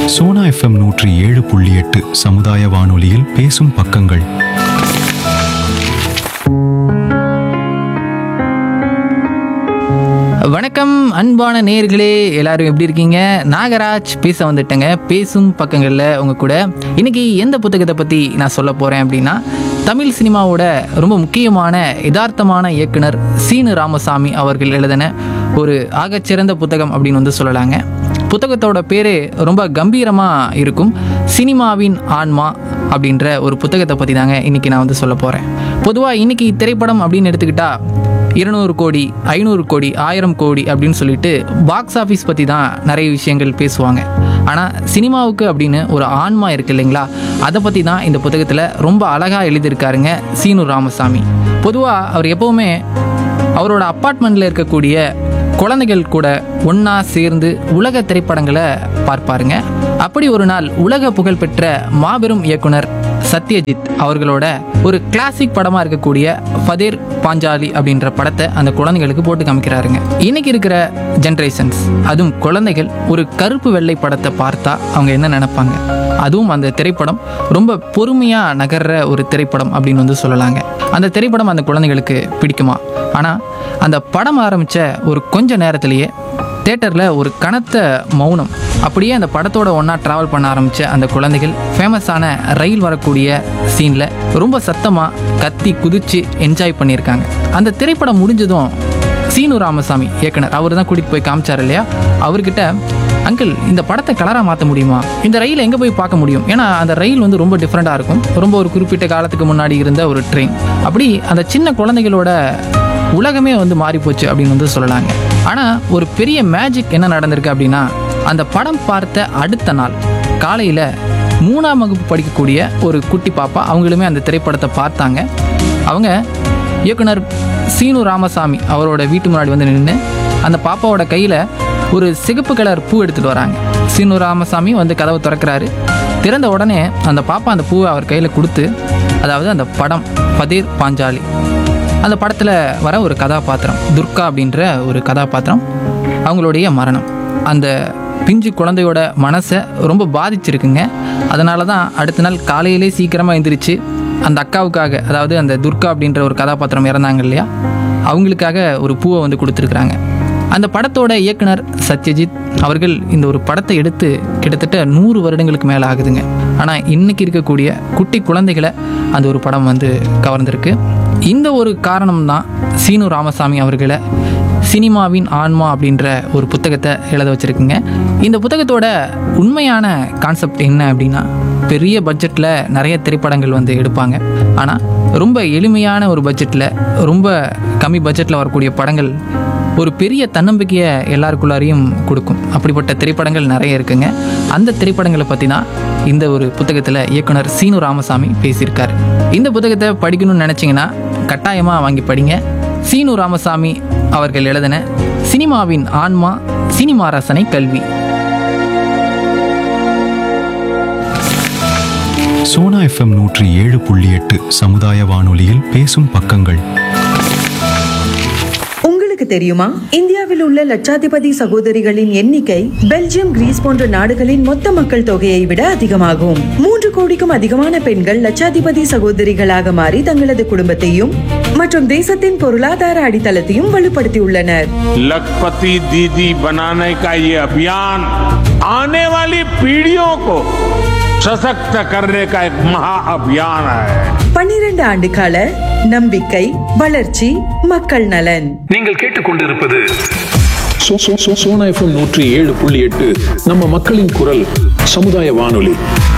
Sona FM நூற்றி ஏழு புள்ளி எட்டு சமுதாய வானொலியில் பேசும் பக்கங்கள் வணக்கம் அன்பான நேயர்களே எல்லாரும் எப்படி இருக்கீங்க நாகராஜ் பேச வந்துட்டேங்க பேசும் பக்கங்களில் உங்கள் கூட இன்னைக்கு எந்த புத்தகத்தை பற்றி நான் சொல்ல போகிறேன் அப்படின்னா தமிழ் சினிமாவோட ரொம்ப முக்கியமான யதார்த்தமான இயக்குனர் சீனு ராமசாமி அவர்கள் எழுதின ஒரு ஆகச்சிறந்த புத்தகம் அப்படின்னு வந்து சொல்லலாங்க புத்தகத்தோட பேர் ரொம்ப கம்பீரமாக இருக்கும் சினிமாவின் ஆன்மா அப்படின்ற ஒரு புத்தகத்தை பற்றி தாங்க இன்றைக்கி நான் வந்து சொல்ல போகிறேன் பொதுவாக இன்றைக்கி திரைப்படம் அப்படின்னு எடுத்துக்கிட்டா இருநூறு கோடி ஐநூறு கோடி ஆயிரம் கோடி அப்படின்னு சொல்லிட்டு பாக்ஸ் ஆஃபீஸ் பற்றி தான் நிறைய விஷயங்கள் பேசுவாங்க ஆனால் சினிமாவுக்கு அப்படின்னு ஒரு ஆன்மா இருக்கு இல்லைங்களா அதை பற்றி தான் இந்த புத்தகத்தில் ரொம்ப அழகாக எழுதியிருக்காருங்க சீனு ராமசாமி பொதுவாக அவர் எப்போவுமே அவரோட அப்பார்ட்மெண்ட்டில் இருக்கக்கூடிய குழந்தைகள் கூட ஒன்றா சேர்ந்து உலக திரைப்படங்களை பார்ப்பாருங்க அப்படி ஒரு நாள் உலக புகழ்பெற்ற மாபெரும் இயக்குனர் சத்யஜித் அவர்களோட ஒரு கிளாசிக் படமாக இருக்கக்கூடிய ஃபதேர் பாஞ்சாலி அப்படின்ற படத்தை அந்த குழந்தைகளுக்கு போட்டு காமிக்கிறாருங்க இன்னைக்கு இருக்கிற ஜென்ரேஷன்ஸ் அதுவும் குழந்தைகள் ஒரு கருப்பு வெள்ளை படத்தை பார்த்தா அவங்க என்ன நினைப்பாங்க அதுவும் அந்த திரைப்படம் ரொம்ப பொறுமையாக நகர்ற ஒரு திரைப்படம் அப்படின்னு வந்து சொல்லலாங்க அந்த திரைப்படம் அந்த குழந்தைகளுக்கு பிடிக்குமா ஆனால் அந்த படம் ஆரம்பித்த ஒரு கொஞ்ச நேரத்திலேயே தேட்டரில் ஒரு கனத்த மௌனம் அப்படியே அந்த படத்தோட ஒன்றா ட்ராவல் பண்ண ஆரம்பித்த அந்த குழந்தைகள் ஃபேமஸான ரயில் வரக்கூடிய சீனில் ரொம்ப சத்தமாக கத்தி குதித்து என்ஜாய் பண்ணியிருக்காங்க அந்த திரைப்படம் முடிஞ்சதும் சீனு ராமசாமி இயக்குனர் அவர் தான் கூட்டிகிட்டு போய் காமிச்சார் இல்லையா அவர்கிட்ட அங்கிள் இந்த படத்தை கலராக மாற்ற முடியுமா இந்த ரயில் எங்கே போய் பார்க்க முடியும் ஏன்னா அந்த ரயில் வந்து ரொம்ப டிஃப்ரெண்ட்டாக இருக்கும் ரொம்ப ஒரு குறிப்பிட்ட காலத்துக்கு முன்னாடி இருந்த ஒரு ட்ரெயின் அப்படி அந்த சின்ன குழந்தைகளோட உலகமே வந்து மாறி போச்சு அப்படின்னு வந்து சொல்லலாங்க ஆனால் ஒரு பெரிய மேஜிக் என்ன நடந்திருக்கு அப்படின்னா அந்த படம் பார்த்த அடுத்த நாள் காலையில் மூணாம் வகுப்பு படிக்கக்கூடிய ஒரு குட்டி பாப்பா அவங்களுமே அந்த திரைப்படத்தை பார்த்தாங்க அவங்க இயக்குனர் சீனு ராமசாமி அவரோட வீட்டு முன்னாடி வந்து நின்று அந்த பாப்பாவோட கையில் ஒரு சிகப்பு கலர் பூ எடுத்துகிட்டு வராங்க சீனு ராமசாமி வந்து கதவை திறக்கிறாரு திறந்த உடனே அந்த பாப்பா அந்த பூவை அவர் கையில் கொடுத்து அதாவது அந்த படம் பதீர் பாஞ்சாலி அந்த படத்தில் வர ஒரு கதாபாத்திரம் துர்கா அப்படின்ற ஒரு கதாபாத்திரம் அவங்களுடைய மரணம் அந்த பிஞ்சு குழந்தையோட மனசை ரொம்ப பாதிச்சிருக்குங்க அதனால தான் அடுத்த நாள் காலையிலே சீக்கிரமாக எந்திரிச்சு அந்த அக்காவுக்காக அதாவது அந்த துர்கா அப்படின்ற ஒரு கதாபாத்திரம் இறந்தாங்க இல்லையா அவங்களுக்காக ஒரு பூவை வந்து கொடுத்துருக்குறாங்க அந்த படத்தோட இயக்குனர் சத்யஜித் அவர்கள் இந்த ஒரு படத்தை எடுத்து கிட்டத்தட்ட நூறு வருடங்களுக்கு மேலே ஆகுதுங்க ஆனால் இன்னைக்கு இருக்கக்கூடிய குட்டி குழந்தைகளை அந்த ஒரு படம் வந்து கவர்ந்திருக்கு இந்த ஒரு காரணம் தான் சீனு ராமசாமி அவர்களை சினிமாவின் ஆன்மா அப்படின்ற ஒரு புத்தகத்தை எழுத வச்சுருக்குங்க இந்த புத்தகத்தோட உண்மையான கான்செப்ட் என்ன அப்படின்னா பெரிய பட்ஜெட்டில் நிறைய திரைப்படங்கள் வந்து எடுப்பாங்க ஆனால் ரொம்ப எளிமையான ஒரு பட்ஜெட்டில் ரொம்ப கம்மி பட்ஜெட்டில் வரக்கூடிய படங்கள் ஒரு பெரிய தன்னம்பிக்கையை எல்லாருக்குள்ளாரையும் கொடுக்கும் அப்படிப்பட்ட திரைப்படங்கள் நிறைய இருக்குங்க அந்த திரைப்படங்களை பற்றி தான் இந்த ஒரு புத்தகத்தில் இயக்குனர் சீனு ராமசாமி பேசியிருக்காரு இந்த புத்தகத்தை படிக்கணும்னு நினச்சிங்கன்னா கட்டாயமாக வாங்கி படிங்க சீனு ராமசாமி அவர்கள் எழுதின சினிமாவின் ஆன்மா சினிமா ரசனை கல்வி சோனா எஃப்எம் நூற்றி ஏழு புள்ளி எட்டு சமுதாய வானொலியில் பேசும் பக்கங்கள் உங்களுக்கு தெரியுமா இந்தியாவில் உள்ள லட்சாதிபதி சகோதரிகளின் எண்ணிக்கை பெல்ஜியம் கிரீஸ் போன்ற நாடுகளின் மொத்த மக்கள் தொகையை விட அதிகமாகும் மூன்று கோடிக்கும் அதிகமான பெண்கள் லட்சாதிபதி சகோதரிகளாக மாறி தங்களது குடும்பத்தையும் மற்றும் தேசத்தின் பொருளாதார அடித்தளத்தையும் வலுப்படுத்தியுள்ளனர் लखपति दीदी बनाने का ये अभियान आने वाली पीढ़ियों को सशक्त करने का एक महा अभियान है பன்னிரண்டு ஆண்டு கால நம்பிக்கை வளர்ச்சி மக்கள் நலன் நீங்கள் கேட்டுக்கொண்டிருப்பது சோ- சோ- சோ- சோனா எஃப்எம் நூற்றி ஏழு புள்ளி எட்டு நம்ம மக்களின் குரல் சமுதாய வானொலி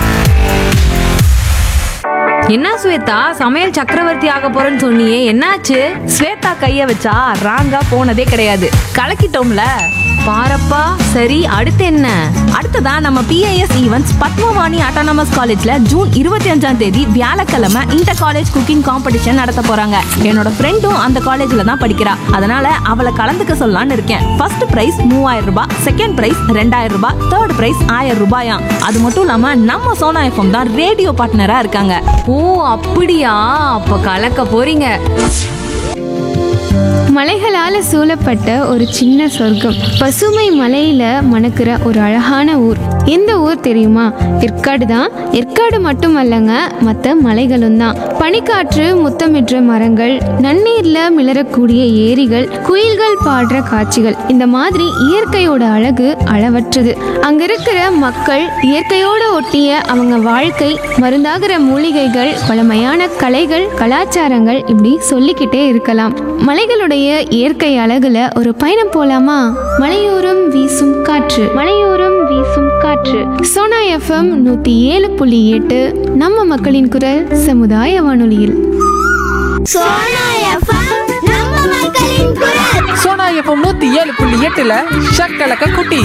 என்ன ஸ்வேதா சமையல் சக்கரவர்த்தி ஆக போறேன்னு சொன்னியே என்னாச்சு ஸ்வேதா கைய வச்சா ராங்கா போனதே கிடையாது கலக்கிட்டோம்ல பாரப்பா சரி அடுத்து என்ன அடுத்ததா நம்ம பிஐஎஸ் ஈவென்ட்ஸ் பத்மவாணி ஆட்டானமஸ் காலேஜ்ல ஜூன் இருபத்தி அஞ்சாம் தேதி வியாழக்கிழமை இன்டர் காலேஜ் குக்கிங் காம்படிஷன் நடத்த போறாங்க என்னோட ஃப்ரெண்டும் அந்த காலேஜ்ல தான் படிக்கிறா அதனால அவளை கலந்துக்க சொல்லலாம்னு இருக்கேன் ஃபர்ஸ்ட் பிரைஸ் மூவாயிரம் ரூபாய் செகண்ட் பிரைஸ் ரெண்டாயிரம் ரூபாய் தேர்ட் பிரைஸ் ஆயிரம் ரூபாயாம் அது மட்டும் இல்லாம நம்ம சோனா எஃப்எம் தான் ரேடியோ பார்ட்னரா இருக்காங்க ஓ அப்படியா அப்ப கலக்க போறீங்க மலைகளால சூழப்பட்ட ஒரு சின்ன சொர்க்கம் பசுமை மலையில மணக்கிற ஒரு அழகான ஊர் எந்த ஊர் தெரியுமா ஏற்காடு தான் ஏற்காடு மட்டுமல்லங்க மற்ற மலைகளும் தான் பனிக்காற்று முத்தமிடுற மரங்கள் நன்னீர்ல மிளறக்கூடிய ஏரிகள் குயில்கள் பாடுற காட்சிகள் இந்த மாதிரி இயற்கையோட அழகு அளவற்றது அங்க இருக்கிற மக்கள் இயற்கையோட ஒட்டிய அவங்க வாழ்க்கை மருந்தாகிற மூலிகைகள் பழமையான கலைகள் கலாச்சாரங்கள் இப்படி சொல்லிக்கிட்டே இருக்கலாம் மலைகளுடைய இயற்கை அழகுல ஒரு பயணம் போலாமா மலையோரம் வீசும் காற்று மலையோரம் வீசும் காற்று சோனா எஃப்எம் நூத்தி ஏழு புள்ளி எட்டு நம்ம மக்களின் குரல் சமுதாய வானொலியில் சோனா எஃப்எம் நம்ம மக்களின் குரல் சோனா எப்போ நூற்றி ஏழு புள்ளி எட்டில் ஷக்கலக்க குட்டி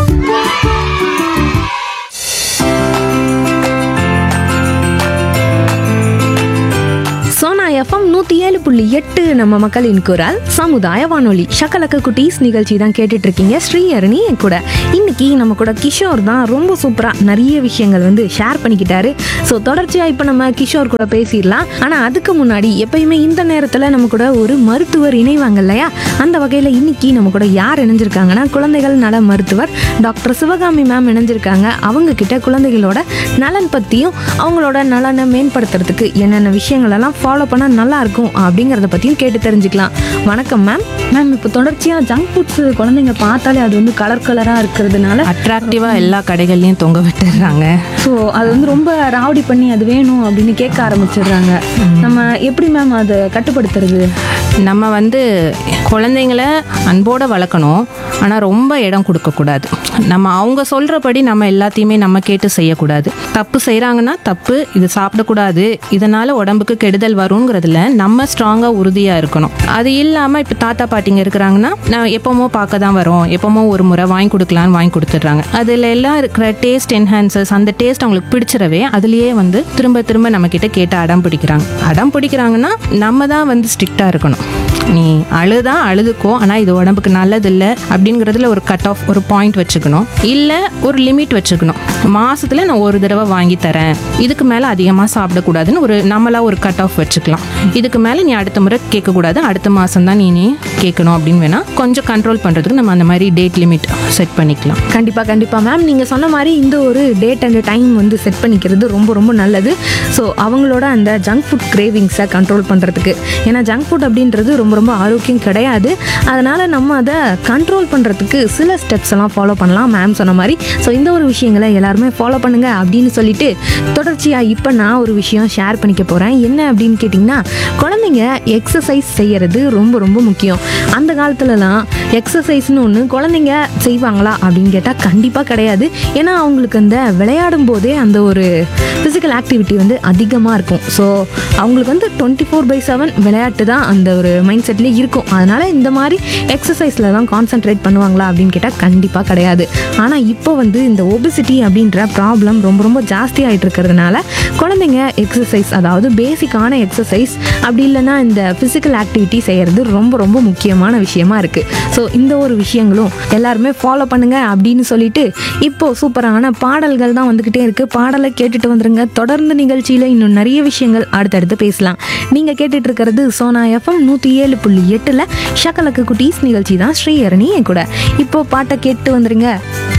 சோனா எஃப்எம் நூற்றி ஏழு புள்ளி எட்டு நம்ம மக்களின் குரல் சமுதாய வானொலி ஷக்கலக்க குட்டீஸ் நிகழ்ச்சி தான் கேட்டுட்டு இருக்கீங்க ஸ்ரீஹரணி என் கூட இன்னைக்கு நம்ம கூட கிஷோர் தான் ரொம்ப சூப்பராக நிறைய விஷயங்கள் வந்து ஷேர் பண்ணிக்கிட்டாரு ஸோ தொடர்ச்சியாக இப்போ நம்ம கிஷோர் கூட பேசிடலாம் ஆனால் அதுக்கு முன்னாடி எப்பயுமே இந்த நேரத்தில் நம்ம கூட ஒரு மருத்துவர் இணைவாங்க இல்லையா அந்த வகையில் இன்னைக்கு நம்ம கூட யார் இணைஞ்சிருக்காங்கன்னா குழந்தைகள் நல மருத்துவர் டாக்டர் சிவகாமி மேம் இணைஞ்சிருக்காங்க அவங்க கிட்ட குழந்தைகளோட நலன் பற்றியும் அவங்களோட நலனை மேம்படுத்துறதுக்கு என்னென்ன விஷயங்கள் எல்லாம் ஃபாலோ பண்ணால் நல்லா இருக்கும் அப்படிங்கிறத பற்றியும் கேட்டு தெரிஞ்சுக்கலாம் வணக்கம் மேம் மேம் இப்போ தொடர்ச்சியாக ஜங்க் ஃபுட்ஸ் குழந்தைங்க பார்த்தாலே அது வந்து கலர் கலராக இருக்கிறதுனால அட்ராக்டிவாக எல்லா கடைகள்லையும் தொங்க விட்டுடுறாங்க ஸோ அது வந்து ரொம்ப ராவடி பண்ணி அது வேணும் அப்படின்னு கேட்க ஆரம்பிச்சிடுறாங்க நம்ம எப்படி மேம் அதை கட்டுப்படுத்துறது நம்ம வந்து குழந்தைங்கள அன்போடு வளர்க்கணும் ஆனால் ரொம்ப இடம் கொடுக்கக்கூடாது நம்ம அவங்க சொல்கிறபடி நம்ம எல்லாத்தையுமே நம்ம கேட்டு செய்யக்கூடாது தப்பு செய்கிறாங்கன்னா தப்பு இது சாப்பிடக்கூடாது இதனால் உடம்புக்கு கெடுதல் வருங்கிறதுல நம்ம ஸ்ட்ராங்காக உறுதியாக இருக்கணும் அது இல்லாமல் இப்போ தாத்தா பாட்டிங்க இருக்கிறாங்கன்னா நான் எப்போமோ பார்க்க தான் வரோம் எப்போமோ ஒரு முறை வாங்கி கொடுக்கலான்னு வாங்கி கொடுத்துட்றாங்க அதில் எல்லாம் இருக்கிற டேஸ்ட் என்ஹான்சர்ஸ் அந்த டேஸ்ட் அவங்களுக்கு பிடிச்சிடவே அதுலேயே வந்து திரும்ப திரும்ப நம்ம கிட்ட கேட்டு அடம் பிடிக்கிறாங்க அடம் பிடிக்கிறாங்கன்னா நம்ம தான் வந்து ஸ்ட்ரிக்டாக இருக்கணும் நீ அழுதா அழுதுக்கோ ஆனால் இது உடம்புக்கு நல்லதில்லை அப்படிங்கிறதுல ஒரு கட் ஆஃப் ஒரு பாயிண்ட் வச்சுக்கணும் இல்லை ஒரு லிமிட் வச்சுக்கணும் மாசத்துல நான் ஒரு தடவை வாங்கி தரேன் இதுக்கு மேலே அதிகமாக சாப்பிடக்கூடாதுன்னு ஒரு நம்மளா ஒரு கட் ஆஃப் வச்சுக்கலாம் இதுக்கு மேலே நீ அடுத்த முறை கேட்கக்கூடாது அடுத்த மாதம் தான் நீ நீ கேட்கணும் அப்படின்னு வேணா கொஞ்சம் கண்ட்ரோல் பண்ணுறதுக்கு நம்ம அந்த மாதிரி டேட் லிமிட் செட் பண்ணிக்கலாம் கண்டிப்பாக கண்டிப்பாக மேம் நீங்கள் சொன்ன மாதிரி இந்த ஒரு டேட் அண்ட் டைம் வந்து செட் பண்ணிக்கிறது ரொம்ப ரொம்ப நல்லது ஸோ அவங்களோட அந்த ஜங்க் ஃபுட் கிரேவிங்ஸை கண்ட்ரோல் பண்ணுறதுக்கு ஏன்னா ஜங்க் ஃபுட் அப்படின்றது ரொம்ப ரொம்ப ஆரோக்கியம் கிடையாது அதனால் நம்ம அதை கண்ட்ரோல் பண்ணுறதுக்கு சில ஸ்டெப்ஸ் எல்லாம் ஃபாலோ பண்ணலாம் மேம் சொன்ன மாதிரி ஸோ இந்த ஒரு விஷயங்களை எல்லாருமே ஃபாலோ பண்ணுங்க அப்படின்னு சொல்லிட்டு தொடர்ச்சியாக இப்போ நான் ஒரு விஷயம் ஷேர் பண்ணிக்க போகிறேன் என்ன அப்படின்னு கேட்டிங்கன்னா குழந்தைங்க எக்ஸசைஸ் செய்யறது ரொம்ப ரொம்ப முக்கியம் அந்த காலத்துலலாம் எக்ஸசைஸ்னு ஒன்று குழந்தைங்க செய்வாங்களா அப்படின்னு கேட்டால் கண்டிப்பாக கிடையாது ஏன்னா அவங்களுக்கு அந்த விளையாடும் போதே அந்த ஒரு ஃபிசிக்கல் ஆக்டிவிட்டி வந்து அதிகமாக இருக்கும் ஸோ அவங்களுக்கு வந்து டுவெண்ட்டி ஃபோர் பை செவன் விளையாட்டு தான் அந்த ஒரு மைண்ட் செட்லேயே இருக்கும் அதனால் இந்த மாதிரி எக்ஸசைஸில் தான் கான்சென்ட்ரேட் பண்ணுவாங்களா அப்படின்னு கேட்டால் கண்டிப்பாக கிடையாது ஆனால் இப்போ வந்து இந்த ஒபிசிட்டி அப்படின்ற ப்ராப்ளம் ரொம்ப ரொம்ப ஜாஸ்தி ஆகிட்டு இருக்கிறதுனால குழந்தைங்க எக்ஸசைஸ் அதாவது பேசிக்கான எக்ஸசைஸ் அப்படி இல்லைன்னா இந்த ஃபிசிக்கல் ஆக்டிவிட்டி செய்கிறது ரொம்ப ரொம்ப முக்கியமான விஷயமா இருக்குது ஸோ இந்த ஒரு விஷயங்களும் எல்லாருமே ஃபாலோ பண்ணுங்க அப்படின்னு சொல்லிட்டு இப்போ சூப்பரான பாடல்கள் தான் வந்துக்கிட்டே இருக்குது பாடலை கேட்டுட்டு வந்துருங்க தொடர்ந்து நிகழ்ச்சியில் இன்னும் நிறைய விஷயங்கள் அடுத்தடுத்து பேசலாம் நீங்கள் கேட்டுட்டு இருக்கிறது சோனா எஃப்எம் நூற்றி ஏழு புள்ளி எட்டில் ஷக்கலக்கு குட்டீஸ் நிகழ்ச்சி தான் ஸ்ரீஹரணி என் கூட இப்போ பாட்டை கேட்டு வந்துருங்க